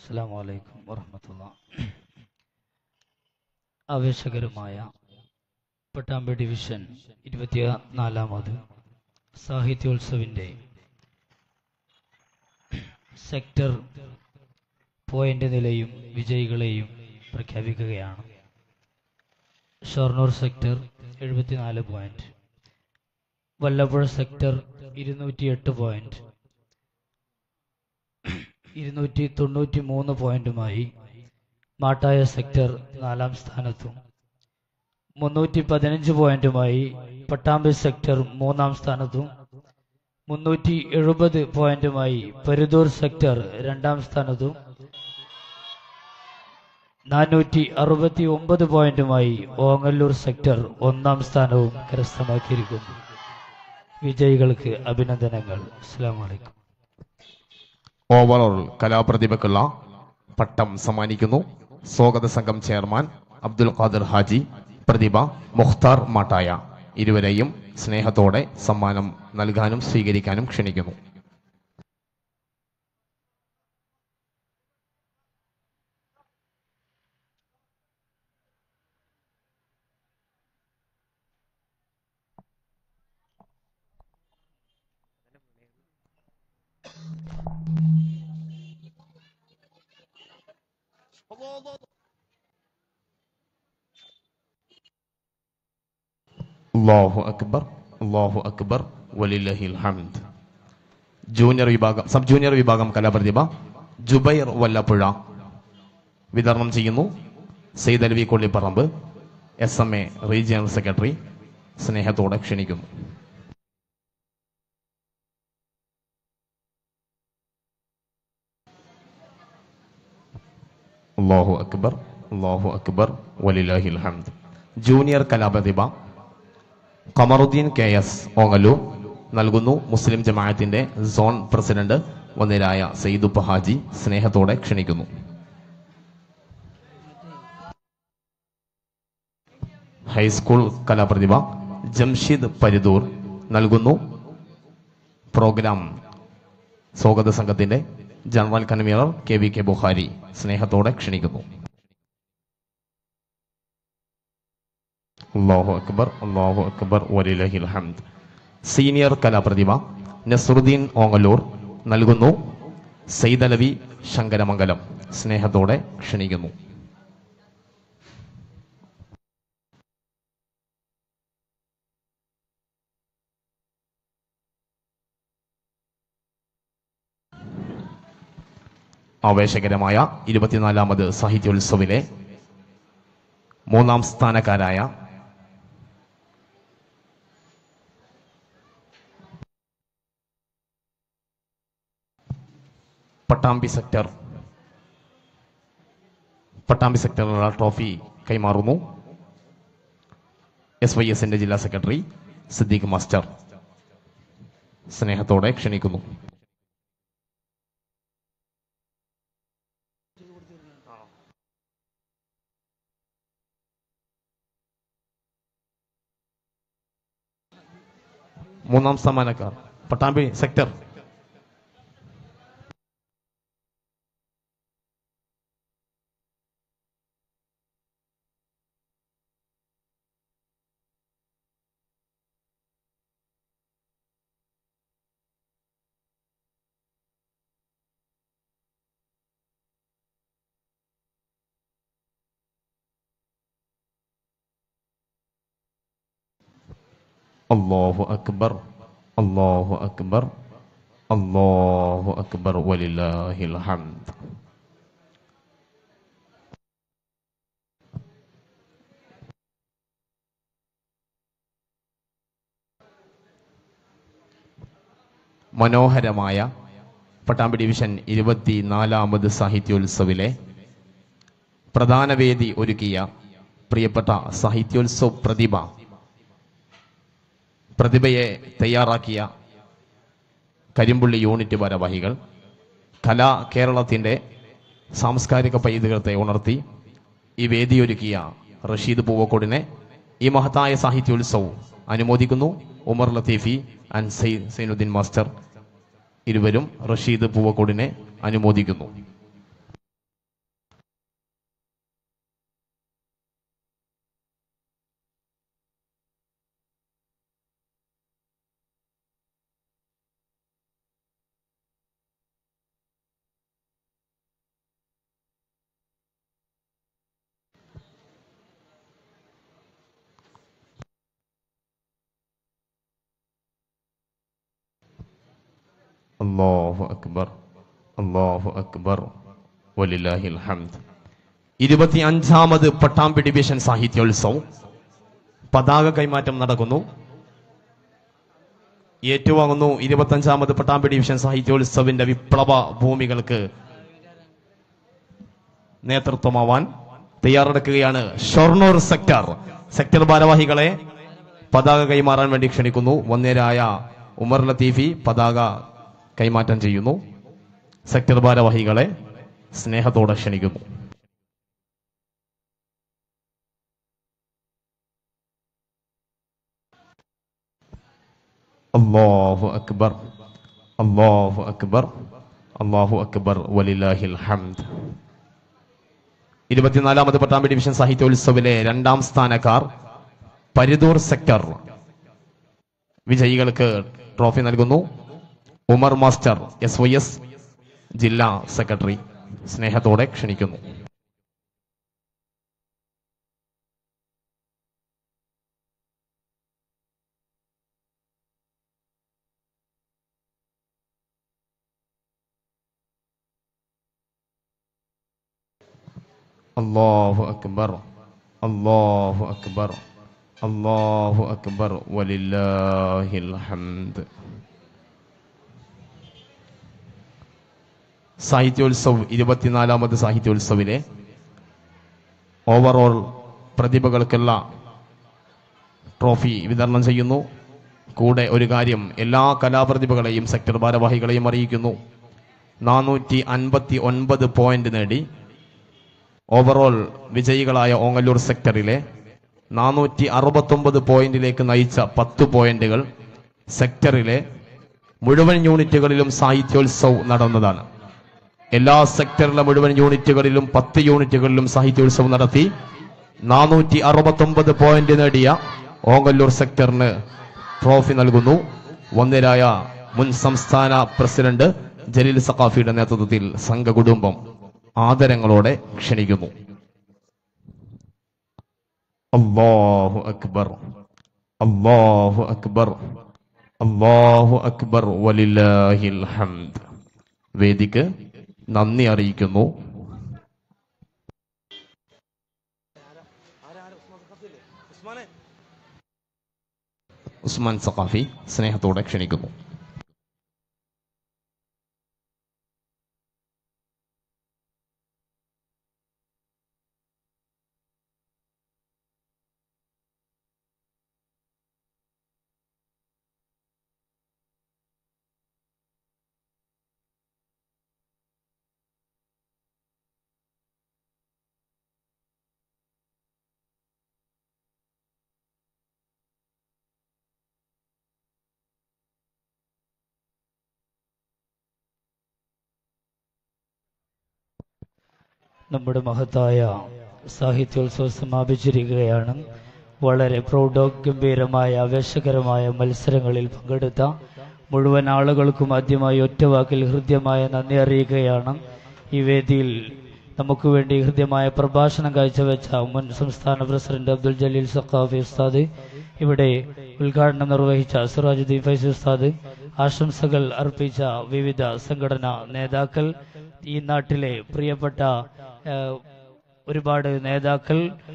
അസ്സാം വലൈക്കും വറഹമത്തുള്ള ആവേശകരമായ പട്ടാമ്പി ഡിവിഷൻ ഇരുപത്തിനാലാമത് സാഹിത്യോത്സവിൻ്റെ സെക്ടർ പോയിന്റ് നിലയും വിജയികളെയും പ്രഖ്യാപിക്കുകയാണ് ഷൊർണൂർ സെക്ടർ എഴുപത്തിനാല് പോയിന്റ് വല്ലപ്പുഴ സെക്ടർ ഇരുന്നൂറ്റിയെട്ട് പോയിന്റ് ഇരുന്നൂറ്റി തൊണ്ണൂറ്റി മൂന്ന് പോയിന്റുമായി മാട്ടായ സെക്ടർ നാലാം സ്ഥാനത്തും മുന്നൂറ്റി പതിനഞ്ച് പോയിന്റുമായി പട്ടാമ്പി സെക്ടർ മൂന്നാം സ്ഥാനത്തും മുന്നൂറ്റി എഴുപത് പോയിന്റുമായി പരുതൂർ സെക്ടർ രണ്ടാം സ്ഥാനത്തും നാനൂറ്റി അറുപത്തി ഒമ്പത് പോയിന്റുമായി ഓങ്ങല്ലൂർ സെക്ടർ ഒന്നാം സ്ഥാനവും കരസ്ഥമാക്കിയിരിക്കുന്നു വിജയികൾക്ക് അഭിനന്ദനങ്ങൾ അസ്സാം വലൈക്കും ഓവറോൾ കലാപ്രതിഭയ്ക്കുള്ള പട്ടം സമ്മാനിക്കുന്നു സ്വാഗത സംഘം ചെയർമാൻ അബ്ദുൽ ഖാദർ ഹാജി പ്രതിഭ മുഖ്താർ മാട്ടായ ഇരുവരെയും സ്നേഹത്തോടെ സമ്മാനം നൽകാനും സ്വീകരിക്കാനും ക്ഷണിക്കുന്നു അല്ലാഹു അക്ബർ അല്ലാഹു അക്ബർ വലില്ലഹിൽ ഹംദ് ജൂനിയർ വിഭാഗം സബ് ജൂനിയർ വിഭാഗം കലാപ്രതിഭ ജുബൈർ വല്ലപ്പുഴ വിതരണം ചെയ്യുന്നു Sayed Alavi Kollipparamba S M A regional secretary സ്നേഹത്തോടെ ക്ഷണിക്കുന്നു അല്ലാഹു അക്ബർ അല്ലാഹു അക്ബർ വലില്ലാഹിൽ ഹംദ് ജൂനിയർ കലാപ്രതിഭ ഖമറുദ്ദീൻ കെ എസ് ഓങ്ങല്ലൂർ നൽകുന്നു മുസ്ലിം ജമാഅത്തിന്റെ സോൺ പ്രസിഡന്റ് വന്നിരായ സയ്യിദുപ്പ ഹാജി സ്നേഹത്തോടെ ക്ഷണിക്കുന്നു ഹൈസ്കൂൾ കലാപ്രതിഭ ജംഷീദ് പരിദൂർ നൽകുന്നു പ്രോഗ്രാം സ്വാഗത സംഘത്തിന്റെ general convener K V K Buhari സ്നേഹത്തോടെ ക്ഷണിക്കുന്നു അല്ലാഹു അക്ബർ അല്ലാഹു അക്ബർ വലിലഹിൽ ഹംദ് സീനിയർ കലാപ്രതിഭ നസറുദ്ദീൻ ഓങ്ങല്ലൂർ നൽകുന്നു സൈദലവി ശങ്കരമംഗലം സ്നേഹത്തോടെ ക്ഷണിക്കുന്നു ആവേശകരമായ ഇരുപത്തിനാലാമത് സാഹിത്യോത്സവിലെ മൂന്നാം സ്ഥാനക്കാരായ പട്ടാമ്പി സെക്ടർ പട്ടാമ്പി സെക്ടറിലുള്ള ട്രോഫി കൈമാറുന്നു എസ് വൈ എസിന്റെ ജില്ലാ സെക്രട്ടറി സിദ്ദീഖ് മാസ്റ്റർ സ്നേഹത്തോടെ ക്ഷണിക്കുന്നു മൂന്നാം സമ്മാനക്കാർ പട്ടാമ്പി സെക്ടർ അല്ലാഹു അക്ബർ അല്ലാഹു അക്ബർ അല്ലാഹു അക്ബർ വലില്ലാഹിൽ ഹംദ് മനോഹരമായ പട്ടാമ്പി ഡിവിഷൻ ഇരുപത്തിനാലാമത് സാഹിത്യോത്സവിലെ പ്രധാന വേദി ഒരുക്കിയ പ്രിയപ്പെട്ട സാഹിത്യോത്സവ് പ്രതിഭ പ്രതിഭയെ തയ്യാറാക്കിയ കരിമ്പുള്ളി യൂണിറ്റ് ഭാരവാഹികൾ കലാ കേരളത്തിൻ്റെ സാംസ്കാരിക പൈതൃകത്തെ ഉണർത്തി ഈ വേദിയൊരുക്കിയ റഷീദ് പൂവക്കോടിനെ ഈ മഹത്തായ സാഹിത്യോത്സവം അനുമോദിക്കുന്നു ഉമർ ലത്തീഫി ആൻഡ് സൈ സൈനുദ്ദീൻ മാസ്റ്റർ ഇരുവരും റഷീദ് പൂവക്കോടിനെ അനുമോദിക്കുന്നു അല്ലാഹു അക്ബർ അല്ലാഹു അക്ബർ വലില്ലാഹിൽ ഹംദ് ഇരുപത്തി അഞ്ചാമത് പട്ടാമ്പി ഡിവിഷൻ സാഹിത്യോത്സവം പതാക കൈമാറ്റം നടക്കുന്നു ഏറ്റുവാങ്ങുന്നു ഇരുപത്തഞ്ചാമത് പട്ടാമ്പി ഡിവിഷൻ സാഹിത്യോത്സവിന്റെ വിപ്ലവ ഭൂമികൾക്ക് നേതൃത്വമാവാൻ തയ്യാറെടുക്കുകയാണ് ഷൊർണൂർ സെക്ടർ സെക്ടർ ഭാരവാഹികളെ പതാക കൈമാറാൻ വേണ്ടി ക്ഷണിക്കുന്നു വന്യരായ ഉമർ ലത്തീഫി പതാക കൈമാറ്റം ചെയ്യുന്നു സെക്ടർ ഭാരവാഹികളെ സ്നേഹത്തോടെ ക്ഷണിക്കുന്നു അല്ലാഹു അക്ബർ അല്ലാഹു അക്ബർ അല്ലാഹു അക്ബർ വലില്ലാഹിൽ ഹംദ് ഇരുപത്തിനാലാമത് പട്ടാമ്പി ഡിവിഷൻ സാഹിത്യോത്സവിലെ രണ്ടാം സ്ഥാനക്കാർ പരിദൂർ സെക്ടർ വിജയികൾക്ക് ട്രോഫി നൽകുന്നു Umar master S Y S ജില്ലാ സെക്രട്ടറി സ്നേഹത്തോടെ ക്ഷണിക്കുന്നു അല്ലാഹു അക്ബർ അല്ലാഹു അക്ബർ അല്ലാഹു അക്ബർ വലില്ലാഹിൽ ഹംദ് സാഹിത്യോത്സവ് ഇരുപത്തിനാലാമത് സാഹിത്യോത്സവിലെ ഓവറോൾ പ്രതിഭകൾക്കുള്ള ട്രോഫി വിതരണം ചെയ്യുന്നു കൂടെ ഒരു കാര്യം എല്ലാ കലാപ്രതിഭകളെയും സെക്ടർ ഭാരവാഹികളെയും അറിയിക്കുന്നു നാനൂറ്റി അൻപത്തി ഒൻപത് പോയിന്റ് നേടി ഓവറോൾ വിജയികളായ ഓങ്ങല്ലൂർ സെക്ടറിലെ നാനൂറ്റി അറുപത്തൊമ്പത് പോയിന്റിലേക്ക് നയിച്ച പത്ത് പോയിന്റുകൾ സെക്ടറിലെ മുഴുവൻ യൂണിറ്റുകളിലും സാഹിത്യോത്സവ് നടന്നതാണ് എല്ലാ സെക്ടറിലെ മുഴുവൻ യൂണിറ്റുകളിലും പത്ത് യൂണിറ്റുകളിലും സാഹിത്യോത്സവം നടത്തി നാനൂറ്റി അറുപത്തൊമ്പത് പോയിന്റ് നേടിയ ഓങ്ങല്ലൂർ സെക്ടറിന് ട്രോഫി നൽകുന്നു വന്ദ്യരായ മുൻ സംസ്ഥാന പ്രസിഡന്റ് ജലീൽ സഖാഫിയുടെ നേതൃത്വത്തിൽ സംഘകുടുംബം ആദരങ്ങളോടെ ക്ഷണിക്കുന്നു അല്ലാഹു അക്ബർ അല്ലാഹു അക്ബർ അല്ലാഹു അക്ബർ വലില്ലാഹിൽ ഹംദ് വേദിക്ക് നന്ദി അറിയിക്കുന്നു ഉസ്മാൻ സഖാഫി സ്നേഹത്തോടെ ക്ഷണിക്കുന്നു നമ്മുടെ മഹത്തായ സാഹിത്യോത്സവം സമാപിച്ചിരിക്കുകയാണ് വളരെ പ്രൗഢഗംഭീരമായ ആവേശകരമായ മത്സരങ്ങളിൽ പങ്കെടുത്ത മുഴുവൻ ആളുകൾക്കും ആദ്യമായി ഒറ്റവാക്കിൽ ഹൃദ്യമായ നന്ദി അറിയിക്കുകയാണ് ഈ വേദിയിൽ നമുക്ക് വേണ്ടി ഹൃദ്യമായ പ്രഭാഷണം കാഴ്ചവെച്ച മുൻ സംസ്ഥാന പ്രസിഡന്റ് അബ്ദുൽ ജലീൽ സഖാഫി ഉസ്താദ് ഇവിടെ ഉദ്ഘാടനം നിർവഹിച്ച സിറാജുദ്ദീൻ ഫൈസി ഉസ്താദ് ആശംസകൾ അർപ്പിച്ച വിവിധ സംഘടനാ നേതാക്കൾ ഈ നാട്ടിലെ പ്രിയപ്പെട്ട ഏഹ്, ഒരുപാട് നേതാക്കൾ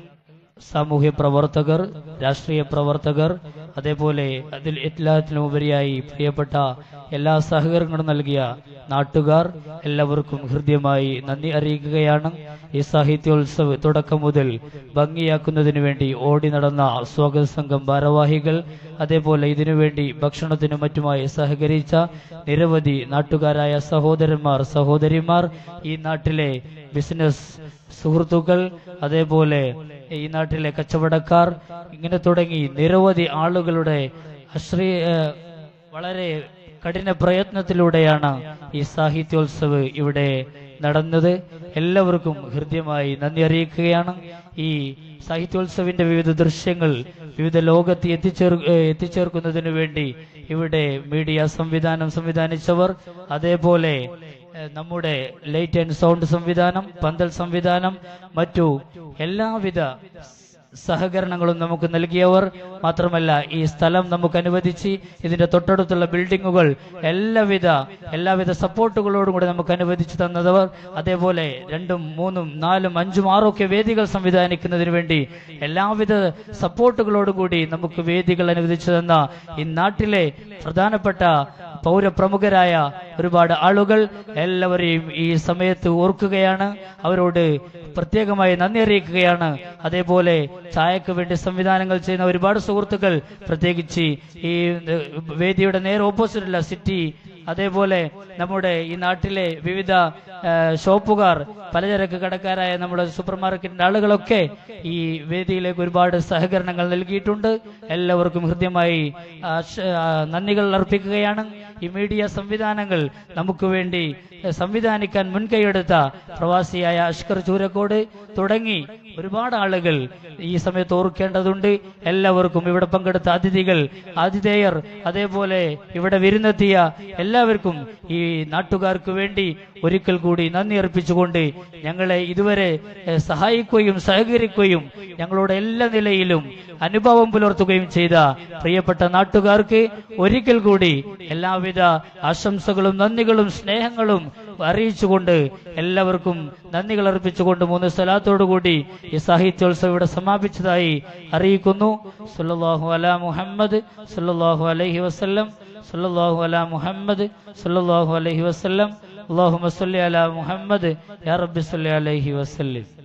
സാമൂഹ്യ പ്രവർത്തകർ രാഷ്ട്രീയ പ്രവർത്തകർ അതേപോലെ അതിൽ എല്ലാത്തിനും ഉപരിയായി പ്രിയപ്പെട്ട എല്ലാ സഹകരണങ്ങളും നൽകിയ നാട്ടുകാർ എല്ലാവർക്കും ഹൃദ്യമായി നന്ദി അറിയിക്കുകയാണ് ഈ സാഹിത്യോത്സവ് തുടക്കം മുതൽ ഭംഗിയാക്കുന്നതിനു വേണ്ടി ഓടി നടന്ന സ്വാഗത സംഘം ഭാരവാഹികൾ അതേപോലെ ഇതിനുവേണ്ടി ഭക്ഷണത്തിനും മറ്റുമായി സഹകരിച്ച നിരവധി നാട്ടുകാരായ സഹോദരന്മാർ സഹോദരിമാർ ഈ നാട്ടിലെ ബിസിനസ് സുഹൃത്തുക്കൾ അതേപോലെ ഈ നാട്ടിലെ കച്ചവടക്കാർ ഇങ്ങനെ തുടങ്ങി നിരവധി ആളുകളുടെ അശ്രീ ഏഹ് വളരെ കഠിന പ്രയത്നത്തിലൂടെയാണ് ഈ സാഹിത്യോത്സവ് ഇവിടെ നടന്നത് എല്ലാവർക്കും ഹൃദ്യമായി നന്ദി അറിയിക്കുകയാണ് ഈ സാഹിത്യോത്സവിന്റെ വിവിധ ദൃശ്യങ്ങൾ വിവിധ ലോകത്ത് എത്തിച്ചേർ ഏഹ് എത്തിച്ചേർക്കുന്നതിനു വേണ്ടി ഇവിടെ മീഡിയ സംവിധാനം സംവിധാനിച്ചവർ അതേപോലെ ഏഹ് നമ്മുടെ ലൈറ്റ് ആൻഡ് സൗണ്ട് സംവിധാനം പന്തൽ സംവിധാനം മറ്റു എല്ലാവിധ സഹകരണങ്ങളും നമുക്ക് നൽകിയവർ മാത്രമല്ല ഈ സ്ഥലം നമുക്ക് അനുവദിച്ച് ഇതിന്റെ തൊട്ടടുത്തുള്ള ബിൽഡിങ്ങുകൾ എല്ലാവിധ എല്ലാവിധ സപ്പോർട്ടുകളോടും കൂടി നമുക്ക് അനുവദിച്ചു തന്നതവർ അതേപോലെ രണ്ടും മൂന്നും നാലും അഞ്ചും ആറും ഒക്കെ വേദികൾ സംവിധാനിക്കുന്നതിന് വേണ്ടി എല്ലാവിധ സപ്പോർട്ടുകളോടും കൂടി നമുക്ക് വേദികൾ അനുവദിച്ചു തന്ന ഈ നാട്ടിലെ പ്രധാനപ്പെട്ട പൗരപ്രമുഖരായ ഒരുപാട് ആളുകൾ എല്ലാവരെയും ഈ സമയത്ത് ഓർക്കുകയാണ് അവരോട് പ്രത്യേകമായി നന്ദി അറിയിക്കുകയാണ് അതേപോലെ ചായക്ക് വേണ്ടി സംവിധാനങ്ങൾ ചെയ്യുന്ന ഒരുപാട് സുഹൃത്തുക്കൾ പ്രത്യേകിച്ച് ഈ ഏഹ്, വേദിയുടെ നേരെ ഓപ്പോസിറ്റുള്ള സിറ്റി അതേപോലെ നമ്മുടെ ഈ നാട്ടിലെ വിവിധ ഏഹ്, ഷോപ്പുകാർ പലചരക്ക് കടക്കാരായ നമ്മുടെ സൂപ്പർ മാർക്കറ്റിന്റെ ആളുകളൊക്കെ ഈ വേദിയിലേക്ക് ഒരുപാട് സഹകരണങ്ങൾ നൽകിയിട്ടുണ്ട് എല്ലാവർക്കും ഹൃദ്യമായി ആശ- ആ, നന്ദികൾ അർപ്പിക്കുകയാണ് ഈ മീഡിയ സംവിധാനങ്ങൾ നമുക്ക് വേണ്ടി ഏഹ്, സംവിധാനിക്കാൻ മുൻകൈയെടുത്ത പ്രവാസിയായ അഷ്കർ ചൂരക്കോട് തുടങ്ങി ഒരുപാട് ആളുകൾ ഈ സമയത്ത് ഓർക്കേണ്ടതുണ്ട് എല്ലാവർക്കും ഇവിടെ പങ്കെടുത്ത അതിഥികൾ ആതിഥേയർ അതേപോലെ ഇവിടെ വിരുന്നെത്തിയ എല്ലാവർക്കും ഈ നാട്ടുകാർക്ക് വേണ്ടി ഒരിക്കൽ കൂടി നന്ദി അർപ്പിച്ചുകൊണ്ട് ഞങ്ങളെ ഇതുവരെ ഏഹ്, സഹായിക്കുകയും സഹകരിക്കുകയും ഞങ്ങളുടെ എല്ലാ നിലയിലും അനുഭവം പുലർത്തുകയും ചെയ്ത പ്രിയപ്പെട്ട നാട്ടുകാർക്ക് ഒരിക്കൽ കൂടി എല്ലാവിധ ആശംസകളും നന്ദികളും സ്നേഹങ്ങളും അറിയിച്ചുകൊണ്ട് എല്ലാവർക്കും നന്ദികൾ അർപ്പിച്ചുകൊണ്ട് മൂന്ന് സ്ഥലത്തോടുകൂടി ഈ സാഹിത്യോത്സവം ഇവിടെ സമാപിച്ചതായി അറിയിക്കുന്നു സല്ലല്ലാഹു അലാ മുഹമ്മദ് സല്ലല്ലാഹു അലൈഹി വസല്ലം സല്ലല്ലാഹു അലാ മുഹമ്മദ് സല്ലല്ലാഹു അലൈഹി വസല്ലം اللهم صل على محمد يا رب صل عليه وسلم